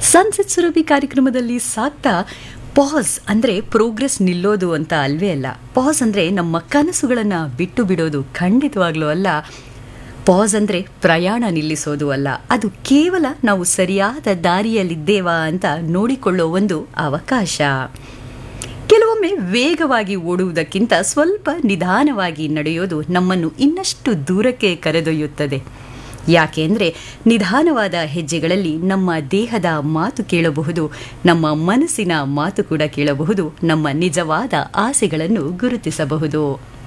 sunset Surabhi ಕಾರ್ಯಕ್ರಮದಲ್ಲಿ ಸಾಕ್ತಾ pass ಅಂದ್ರೆ ಪ್ರೋಗ್ರೆಸ್ ನಿಲ್ಲೋದು ಅಂತ ಅಲ್ವೇ ಅಲ್ಲ ಪಾಸ್ ಅಂದ್ರೆ ನಮ್ಮ ಕನಸುಗಳನ್ನ ಬಿಟ್ಟು ಬಿಡೋದು ಖಂಡಿತವಾಗ್ಲೂ ಅಲ್ಲ ಪಾಸ್ ಅಂದ್ರೆ ಪ್ರಯಾಣ ನಿಲ್ಲಿಸೋದು ಅಲ್ಲ ಅದು ಕೇವಲ ನಾವು ಸರಿಯಾದ ದಾರಿಯಲ್ಲಿದ್ದೇವಾ ಅಂತ ನೋಡಿಕೊಳ್ಳೋ ಒಂದು ಅವಕಾಶ ಕೆಲವೊಮ್ಮೆ ವೇಗವಾಗಿ ಓಡುವುದಕ್ಕಿಂತ ಸ್ವಲ್ಪ ನಿಧಾನವಾಗಿ ನಡೆಯೋದು ನಮ್ಮನ್ನು ಇನ್ನಷ್ಟು ದೂರಕ್ಕೆ ಕರೆದೊಯ್ಯುತ್ತದೆ ಯಾಕೆಂದರೆ ನಿಧಾನವಾದ ಹೆಜ್ಜೆಗಳಲ್ಲಿ ನಮ್ಮ ದೇಹದ ಮಾತು ಕೇಳಬಹುದು ನಮ್ಮ ಮನಸ್ಸಿನ ಮಾತು ಕೂಡ ಕೇಳಬಹುದು ನಮ್ಮ ನಿಜವಾದ ಆಸೆಗಳನ್ನು ಗುರುತಿಸಬಹುದು